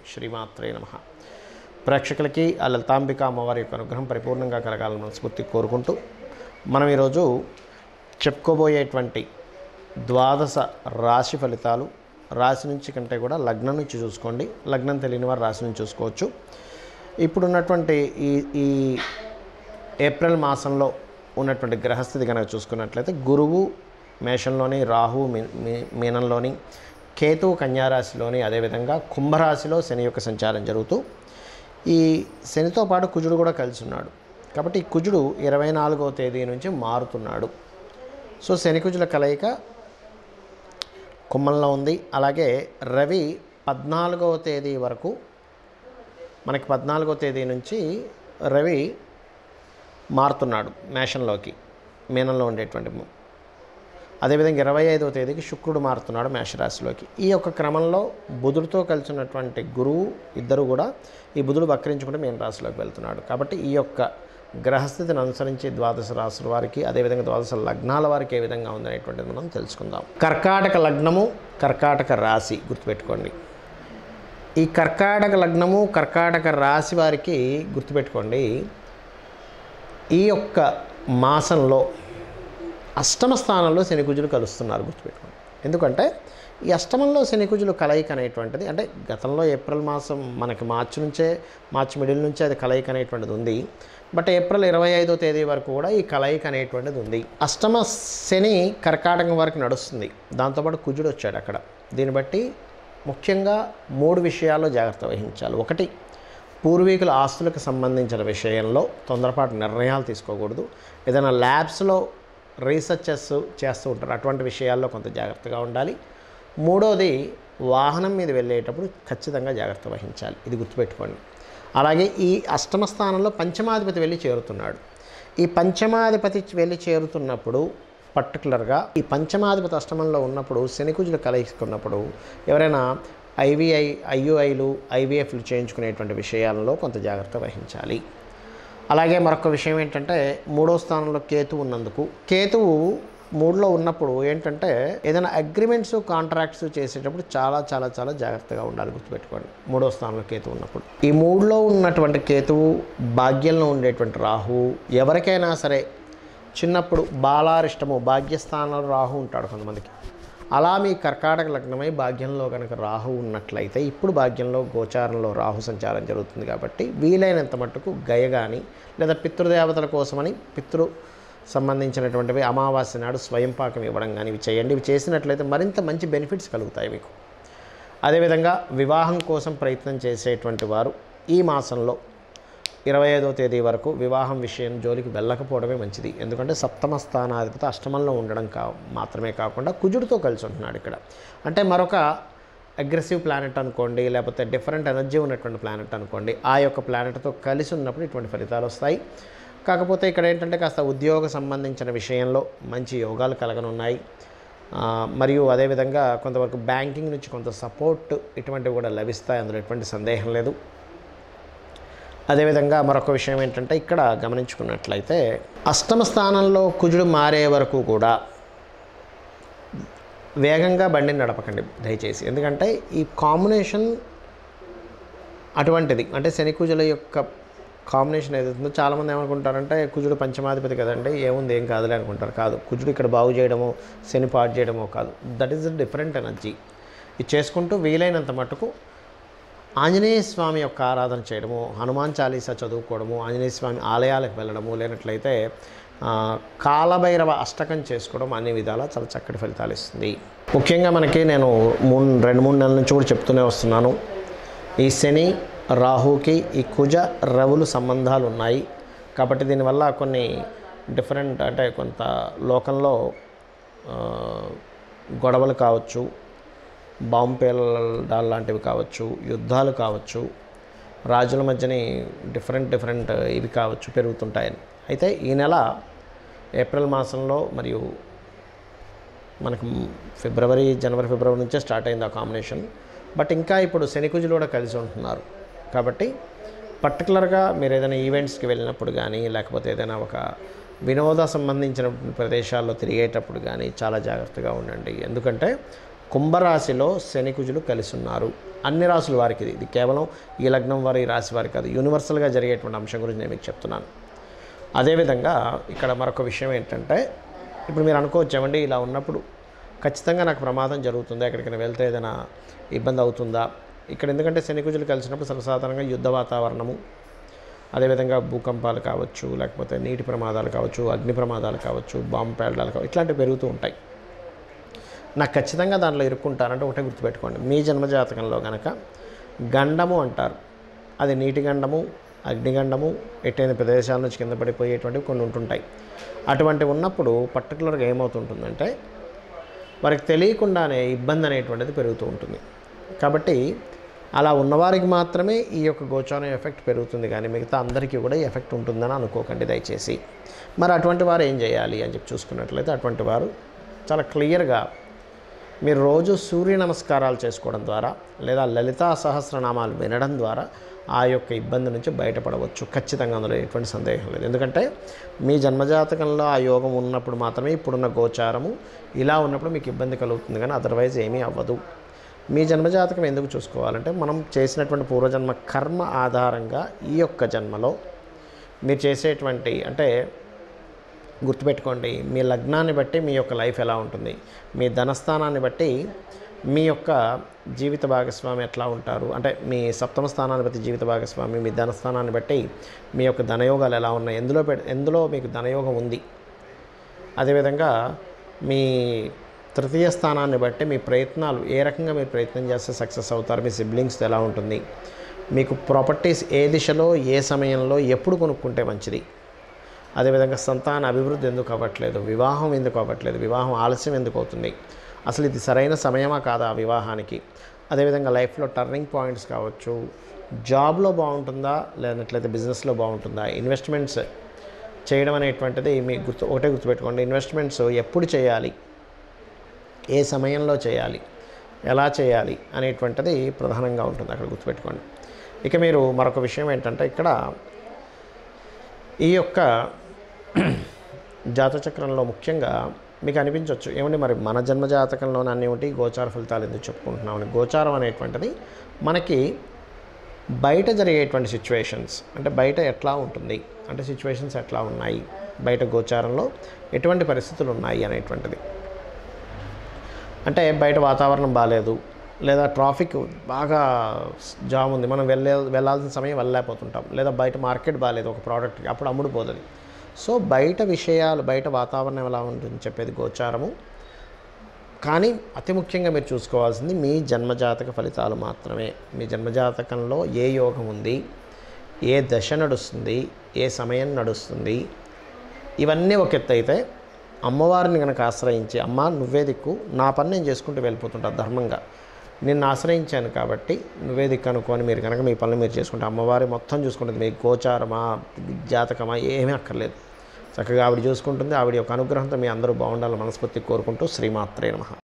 శ్రీమాత్రే నమ ప్రేక్షకులకి ఆ లలితాంబిక అమ్మవారి యొక్క అనుగ్రహం పరిపూర్ణంగా కలగాలని మనస్ఫూర్తి కోరుకుంటూ మనం ఈరోజు చెప్పుకోబోయేటువంటి ద్వాదశ రాశి ఫలితాలు రాశి నుంచి కంటే కూడా లగ్నం నుంచి చూసుకోండి లగ్నం తెలియని వారు రాశి నుంచి చూసుకోవచ్చు ఇప్పుడున్నటువంటి ఈ ఈ ఏప్రిల్ మాసంలో ఉన్నటువంటి గ్రహస్థితి కనుక చూసుకున్నట్లయితే గురువు మేషంలోని రాహు మీ- మీ- మీనంలోని కేతువు కన్యారాశిలోని అదేవిధంగా కుంభరాశిలో శని యొక్క సంచారం జరుగుతూ ఈ శనితో పాటు కుజుడు కూడా కలిసి ఉన్నాడు కాబట్టి ఈ కుజుడు ఇరవై నాలుగవ తేదీ నుంచి మారుతున్నాడు సో శని కుజుల కలయిక కుంభంలో ఉంది అలాగే రవి పద్నాలుగవ తేదీ వరకు మనకి పద్నాలుగో తేదీ నుంచి రవి మారుతున్నాడు మేషంలోకి మీనంలో ఉండేటువంటి ము- అదేవిధంగా ఇరవై ఐదవ తేదీకి శుక్రుడు మారుతున్నాడు మేషరాశిలోకి ఈ యొక్క క్రమంలో బుధుడితో కలిసి ఉన్నటువంటి గురువు ఇద్దరు కూడా ఈ బుధుడు వక్రించుకుంటే మీన రాశిలోకి వెళ్తున్నాడు కాబట్టి ఈ యొక్క గ్రహస్థితిని అనుసరించి ద్వాదశ రాశుల వారికి అదేవిధంగా ద్వాదశ లగ్నాల వారికి ఏ విధంగా ఉందనేటువంటిది మనం తెలుసుకుందాం కర్కాటక లగ్నము కర్కాటక రాశి గుర్తుపెట్టుకోండి ఈ కర్కాటక లగ్నము కర్కాటక రాశి వారికి గుర్తుపెట్టుకోండి ఈ యొక్క మాసంలో అష్టమ స్థానంలో శనికుజులు కలుస్తున్నారు గుర్తుపెట్టుకోండి ఎందుకంటే ఈ అష్టమంలో శనికుజులు కలయిక అనేటువంటిది అంటే గతంలో ఏప్రిల్ మాసం మనకి మార్చి నుంచే మార్చి మిడిల్ నుంచే అది కలయిక అనేటువంటిది ఉంది బట్ ఏప్రిల్ ఇరవై ఐదో తేదీ వరకు కూడా ఈ కలయిక అనేటువంటిది ఉంది అష్టమ శని కర్కాటకం వరకు నడుస్తుంది దాంతోపాటు కుజుడు వచ్చాడు అక్కడ దీన్ని బట్టి ముఖ్యంగా మూడు విషయాల్లో జాగ్రత్త వహించాలి ఒకటి పూర్వీకుల ఆస్తులకు సంబంధించిన విషయంలో తొందరపాటు నిర్ణయాలు తీసుకోకూడదు ఏదైనా ల్యాబ్స్లో రీసెర్చెస్ చేస్తూ ఉంటారు అటువంటి విషయాల్లో కొంత జాగ్రత్తగా ఉండాలి మూడోది వాహనం మీద వెళ్ళేటప్పుడు ఖచ్చితంగా జాగ్రత్త వహించాలి ఇది గుర్తుపెట్టుకోండి అలాగే ఈ అష్టమ స్థానంలో పంచమాధిపతి వెళ్ళి చేరుతున్నాడు ఈ పంచమాధిపతి వెళ్ళి చేరుతున్నప్పుడు పర్టికులర్గా ఈ పంచమాధిపతి అష్టమంలో ఉన్నప్పుడు శనికుజులు కలుసుకున్నప్పుడు ఎవరైనా ఐవీఐ ఐయుఐలు ఐవీఎఫ్లు చేయించుకునేటువంటి విషయాలలో కొంత జాగ్రత్త వహించాలి అలాగే మరొక విషయం ఏంటంటే మూడో స్థానంలో కేతువు ఉన్నందుకు కేతువు మూడులో ఉన్నప్పుడు ఏంటంటే ఏదైనా అగ్రిమెంట్స్ కాంట్రాక్ట్స్ చేసేటప్పుడు చాలా చాలా చాలా జాగ్రత్తగా ఉండాలి గుర్తుపెట్టుకోండి మూడో స్థానంలో కేతువు ఉన్నప్పుడు ఈ మూడులో ఉన్నటువంటి కేతువు భాగ్యంలో ఉండేటువంటి రాహు ఎవరికైనా సరే చిన్నప్పుడు బాలారిష్టము భాగ్యస్థానంలో రాహు ఉంటాడు కొంతమందికి అలా మీ కర్కాటక లగ్నమై భాగ్యంలో కనుక రాహు ఉన్నట్లయితే ఇప్పుడు భాగ్యంలో గోచారంలో రాహు సంచారం జరుగుతుంది కాబట్టి వీలైనంత మట్టుకు గయ కానీ లేదా పితృదేవతల కోసమని పితృ సంబంధించినటువంటివి అమావాస్య నాడు స్వయం పాకం ఇవ్వడం కానీ ఇవి చేయండి ఇవి చేసినట్లయితే మరింత మంచి బెనిఫిట్స్ కలుగుతాయి మీకు అదేవిధంగా వివాహం కోసం ప్రయత్నం చేసేటువంటి వారు ఈ మాసంలో ఇరవై ఐదో తేదీ వరకు వివాహం విషయం జోలికి వెళ్ళకపోవడమే మంచిది ఎందుకంటే సప్తమ స్థానాధిపతి అష్టమంలో ఉండడం కా మాత్రమే కాకుండా కుజుడితో కలిసి ఉంటున్నాడు ఇక్కడ అంటే మరొక అగ్రెసివ్ ప్లానెట్ అనుకోండి లేకపోతే డిఫరెంట్ ఎనర్జీ ఉన్నటువంటి ప్లానెట్ అనుకోండి ఆ యొక్క ప్లానెట్తో కలిసి ఉన్నప్పుడు ఇటువంటి ఫలితాలు వస్తాయి కాకపోతే ఇక్కడ ఏంటంటే కాస్త ఉద్యోగ సంబంధించిన విషయంలో మంచి యోగాలు కలగనున్నాయి ఆ, మరియు అదేవిధంగా కొంతవరకు బ్యాంకింగ్ నుంచి కొంత సపోర్ట్ ఇటువంటివి కూడా లభిస్తాయి అందులో ఎటువంటి సందేహం లేదు అదేవిధంగా మరొక విషయం ఏంటంటే ఇక్కడ గమనించుకున్నట్లయితే అష్టమ స్థానంలో కుజుడు మారే వరకు కూడా వేగంగా బండిని నడపకండి దయచేసి ఎందుకంటే ఈ కాంబినేషన్ అటువంటిది అంటే శని కుజుల యొక్క కాంబినేషన్ ఏదైతుందో చాలామంది ఏమనుకుంటారంటే కుజుడు పంచమాధిపతి కదండి ఏముంది ఏం కాదులే అనుకుంటారు కాదు కుజుడు ఇక్కడ బాగు చేయడమో శని పాడు చేయడమో కాదు that is the different energy ఇది చేసుకుంటూ వీలైనంత మటుకు ఆంజనేయ స్వామి యొక్క ఆరాధన చేయడము హనుమాన్ చాలీసా చదువుకోవడము ఆంజనేయ స్వామి ఆలయాలకు వెళ్ళడము లేనట్లయితే ఆ, కాలభైరవ అష్టకం చేసుకోవడం అన్ని విధాలా చాలా చక్కటి ఫలితాలు ఇస్తుంది ముఖ్యంగా మనకి నేను మూడు రెండు మూడు నెలల నుంచి కూడా చెప్తూనే వస్తున్నాను ఈ శని రాహుకి ఈ కుజ రవులు సంబంధాలు ఉన్నాయి కాబట్టి దీనివల్ల కొన్ని డిఫరెంట్ అంటే కొంత లోకంలో ఆ, గొడవలు కావచ్చు బాంబు పేలడాలు లాంటివి కావచ్చు యుద్ధాలు కావచ్చు రాజుల మధ్యని డిఫరెంట్ డిఫరెంట్ ఇవి కావచ్చు పెరుగుతుంటాయని అయితే ఈ నెల ఏప్రిల్ మాసంలో మరియు మనకు ఫిబ్రవరి జనవరి ఫిబ్రవరి నుంచే స్టార్ట్ అయింది ఆ కాంబినేషన్ బట్ ఇంకా ఇప్పుడు శనికుజులు కూడా కలిసి ఉంటున్నారు కాబట్టి పర్టికులర్గా మీరు ఏదైనా ఈవెంట్స్కి వెళ్ళినప్పుడు కానీ లేకపోతే ఏదైనా ఒక వినోద సంబంధించిన ప్రదేశాల్లో తిరిగేటప్పుడు కానీ చాలా జాగ్రత్తగా ఉండండి ఎందుకంటే కుంభరాశిలో శని కుజులు కలిసి ఉన్నారు అన్ని రాసుల వారికి ఇది ఇది కేవలం ఈ లగ్నం వారి ఈ రాశి వారికి కాదు యూనివర్సల్గా జరిగేటువంటి అంశం గురించి నేను మీకు చెప్తున్నాను అదేవిధంగా ఇక్కడ మరొక విషయం ఏంటంటే ఇప్పుడు మీరు అనుకోవచ్చు ఏమండి ఇలా ఉన్నప్పుడు ఖచ్చితంగా నాకు ప్రమాదం జరుగుతుందా ఎక్కడికైనా వెళ్తే ఏదైనా ఇబ్బంది అవుతుందా ఇక్కడ ఎందుకంటే శని కుజులు కలిసినప్పుడు సర్వసాధారణంగా యుద్ధ వాతావరణము అదేవిధంగా భూకంపాలు కావచ్చు లేకపోతే నీటి ప్రమాదాలు కావచ్చు అగ్ని ప్రమాదాలు కావచ్చు బాంబు పేలడాలు కావచ్చు ఇట్లాంటివి పెరుగుతూ ఉంటాయి నాకు ఖచ్చితంగా దాంట్లో ఇరుక్కుంటానంటే ఒకటే గుర్తుపెట్టుకోండి మీ జన్మజాతకంలో కనుక గండము అంటారు అది నీటి గండము అగ్నిగండము ఎట్టైన ప్రదేశాల నుంచి కింద పడిపోయేటువంటివి కొన్ని ఉంటుంటాయి అటువంటివి ఉన్నప్పుడు పర్టికులర్గా ఏమవుతుంటుందంటే వారికి తెలియకుండానే ఇబ్బంది అనేటువంటిది పెరుగుతూ ఉంటుంది కాబట్టి అలా ఉన్నవారికి మాత్రమే ఈ యొక్క గోచారం ఎఫెక్ట్ పెరుగుతుంది కానీ మిగతా అందరికీ కూడా ఈ ఎఫెక్ట్ ఉంటుందని అనుకోకండి దయచేసి మరి అటువంటి వారు ఏం చేయాలి అని చెప్పి చూసుకున్నట్లయితే అటువంటి వారు చాలా క్లియర్గా మీరు రోజు సూర్య నమస్కారాలు చేసుకోవడం ద్వారా లేదా లలితా సహస్రనామాలు వినడం ద్వారా ఆ యొక్క ఇబ్బంది నుంచి బయటపడవచ్చు ఖచ్చితంగా అందులో ఎటువంటి సందేహం లేదు ఎందుకంటే మీ జన్మజాతకంలో ఆ యోగం ఉన్నప్పుడు మాత్రమే ఇప్పుడున్న గోచారము ఇలా ఉన్నప్పుడు మీకు ఇబ్బంది కలుగుతుంది కానీ అదర్వైజ్ ఏమీ అవ్వదు మీ జన్మజాతకం ఎందుకు చూసుకోవాలంటే మనం చేసినటువంటి పూర్వజన్మ కర్మ ఆధారంగా ఈ యొక్క జన్మలో మీరు చేసేటువంటి అంటే గుర్తుపెట్టుకోండి మీ లగ్నాన్ని బట్టి మీ యొక్క లైఫ్ ఎలా ఉంటుంది మీ ధనస్థానాన్ని బట్టి మీ యొక్క జీవిత భాగస్వామి ఎట్లా ఉంటారు అంటే మీ సప్తమ స్థానాన్ని బట్టి జీవిత భాగస్వామి మీ ధనస్థానాన్ని బట్టి మీ యొక్క ధనయోగాలు ఎలా ఉన్నాయి ఎందులో పె ఎందులో మీకు ధనయోగం ఉంది అదేవిధంగా మీ తృతీయ స్థానాన్ని బట్టి మీ ప్రయత్నాలు ఏ రకంగా మీరు ప్రయత్నం చేస్తే సక్సెస్ అవుతారు మీ సిబ్లింగ్స్ ఎలా ఉంటుంది మీకు ప్రాపర్టీస్ ఏ దిశలో ఏ సమయంలో ఎప్పుడు కొనుక్కుంటే మంచిది అదేవిధంగా సంతాన అభివృద్ధి ఎందుకు అవ్వట్లేదు వివాహం ఎందుకు అవ్వట్లేదు వివాహం ఆలస్యం ఎందుకు అవుతుంది అసలు ఇది సరైన సమయమా కాదా ఆ వివాహానికి అదేవిధంగా లైఫ్లో టర్నింగ్ పాయింట్స్ కావచ్చు జాబ్లో బాగుంటుందా లేనట్లయితే బిజినెస్లో బాగుంటుందా ఇన్వెస్ట్మెంట్స్ చేయడం అనేటువంటిది మీ గుర్తు ఒకటే గుర్తుపెట్టుకోండి ఇన్వెస్ట్మెంట్స్ ఎప్పుడు చేయాలి ఏ సమయంలో చేయాలి ఎలా చేయాలి అనేటువంటిది ప్రధానంగా ఉంటుంది అక్కడ గుర్తుపెట్టుకోండి ఇక మీరు మరొక విషయం ఏంటంటే ఇక్కడ ఈ యొక్క జాతచక్రంలో ముఖ్యంగా మీకు అనిపించవచ్చు ఏమండి మరి మన జన్మ జాతకంలోనే అన్నీ ఒకటి గోచార ఫలితాలు ఎందుకు చెప్పుకుంటున్నామని గోచారం అనేటువంటిది మనకి బయట జరిగేటువంటి సిచ్యువేషన్స్ అంటే బయట ఎట్లా ఉంటుంది అంటే సిచ్యువేషన్స్ ఎట్లా ఉన్నాయి బయట గోచారంలో ఎటువంటి పరిస్థితులు ఉన్నాయి అనేటువంటిది అంటే బయట వాతావరణం బాగాలేదు లేదా ట్రాఫిక్ బాగా జామ్ ఉంది మనం వెళ్ళే వెళ్ళాల్సిన సమయం వెళ్ళలేకపోతుంటాం లేదా బయట మార్కెట్ బాగాలేదు ఒక ప్రోడక్ట్కి అప్పుడు అమ్ముడుపోతుంది సో బయట విషయాలు బయట వాతావరణం ఎలా ఉంటుంది చెప్పేది గోచారము కానీ అతి ముఖ్యంగా మీరు చూసుకోవాల్సింది మీ జన్మజాతక ఫలితాలు మాత్రమే మీ జన్మజాతకంలో ఏ యోగం ఉంది ఏ దశ నడుస్తుంది ఏ సమయం నడుస్తుంది ఇవన్నీ ఒక ఎత్తు అయితే అమ్మవారిని కనుక ఆశ్రయించి అమ్మ నువ్వే దిక్కు నా పని నేను చేసుకుంటూ వెళ్ళిపోతుంటా ధర్మంగా నిన్ను ఆశ్రయించాను కాబట్టి నువ్వే దిక్కు అనుకొని మీరు కనుక మీ పనులు మీరు చేసుకుంటే అమ్మవారి మొత్తం చూసుకుంటుంది మీ గోచారమా జాతకమా ఏమీ అక్కర్లేదు చక్కగా ఆవిడ చూసుకుంటుంది ఆవిడ యొక్క అనుగ్రహంతో మీ అందరూ బాగుండాలని మనస్ఫూర్తి కోరుకుంటూ శ్రీమాత్రే నమః